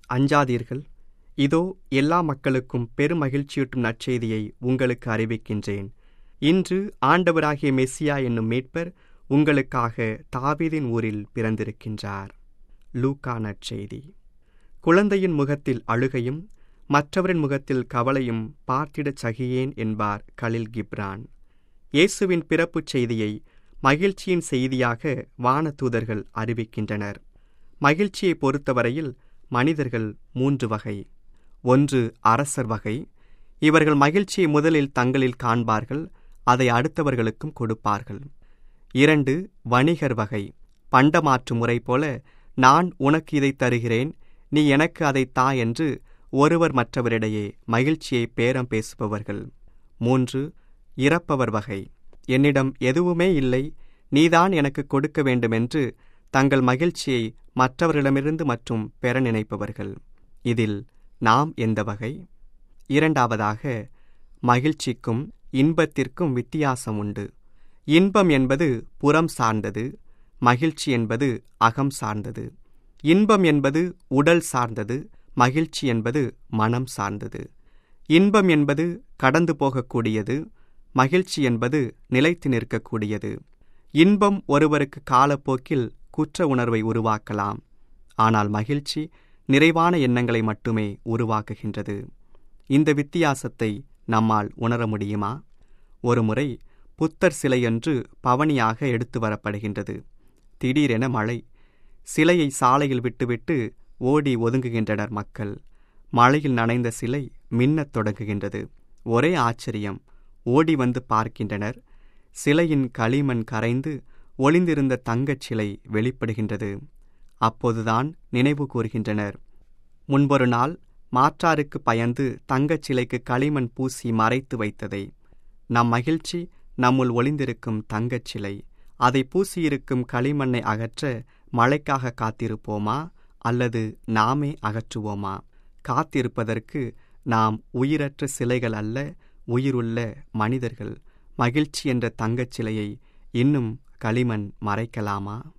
அஞ்சாதீர்கள் இதோ எல்லா மக்களுக்கும் பெருமகிழ்ச்சியூட்டும் நற்செய்தியை உங்களுக்கு அறிவிக்கின்றேன் இன்று ஆண்டவராகிய மெஸ்ஸியா என்னும் மீட்பர் உங்களுக்காக தாவீதின் ஊரில் பிறந்திருக்கின்றார் லூக்கா நற்செய்தி குழந்தையின் முகத்தில் அழுகையும் மற்றவரின் முகத்தில் கவலையும் பார்த்திடச் சகியேன் என்பார் கலில் கிப்ரான் இயேசுவின் பிறப்புச் செய்தியை மகிழ்ச்சியின் செய்தியாக வானதூதர்கள் அறிவிக்கின்றனர் மகிழ்ச்சியை பொறுத்தவரையில் மனிதர்கள் மூன்று வகை ஒன்று அரசர் வகை இவர்கள் மகிழ்ச்சியை முதலில் தங்களில் காண்பார்கள் அதை அடுத்தவர்களுக்கும் கொடுப்பார்கள் இரண்டு வணிகர் வகை பண்டமாற்று முறை போல நான் உனக்கு இதை தருகிறேன் நீ எனக்கு அதை தா என்று ஒருவர் மற்றவரிடையே மகிழ்ச்சியை பேரம் பேசுபவர்கள் மூன்று இறப்பவர் வகை என்னிடம் எதுவுமே இல்லை நீதான் எனக்கு கொடுக்க வேண்டுமென்று தங்கள் மகிழ்ச்சியை மற்றவர்களிடமிருந்து மற்றும் பெற நினைப்பவர்கள் இதில் நாம் எந்த வகை இரண்டாவதாக மகிழ்ச்சிக்கும் இன்பத்திற்கும் வித்தியாசம் உண்டு இன்பம் என்பது புறம் சார்ந்தது மகிழ்ச்சி என்பது அகம் சார்ந்தது இன்பம் என்பது உடல் சார்ந்தது மகிழ்ச்சி என்பது மனம் சார்ந்தது இன்பம் என்பது கடந்து போகக்கூடியது மகிழ்ச்சி என்பது நிலைத்து நிற்கக்கூடியது இன்பம் ஒருவருக்கு காலப்போக்கில் குற்ற உணர்வை உருவாக்கலாம் ஆனால் மகிழ்ச்சி நிறைவான எண்ணங்களை மட்டுமே உருவாக்குகின்றது இந்த வித்தியாசத்தை நம்மால் உணர முடியுமா ஒருமுறை புத்தர் சிலையொன்று பவனியாக எடுத்து வரப்படுகின்றது திடீரென மழை சிலையை சாலையில் விட்டுவிட்டு ஓடி ஒதுங்குகின்றனர் மக்கள் மழையில் நனைந்த சிலை மின்னத் தொடங்குகின்றது ஒரே ஆச்சரியம் ஓடி வந்து பார்க்கின்றனர் சிலையின் களிமண் கரைந்து ஒளிந்திருந்த தங்கச் சிலை வெளிப்படுகின்றது அப்போதுதான் நினைவு கூறுகின்றனர் முன்பொரு நாள் மாற்றாருக்கு பயந்து தங்கச் சிலைக்கு களிமண் பூசி மறைத்து வைத்ததை நம் மகிழ்ச்சி நம்முள் ஒளிந்திருக்கும் தங்கச் சிலை அதை பூசியிருக்கும் களிமண்ணை அகற்ற மழைக்காக காத்திருப்போமா அல்லது நாமே அகற்றுவோமா காத்திருப்பதற்கு நாம் உயிரற்ற சிலைகள் அல்ல உயிருள்ள மனிதர்கள் மகிழ்ச்சி என்ற தங்கச் சிலையை இன்னும் களிமண் மறைக்கலாமா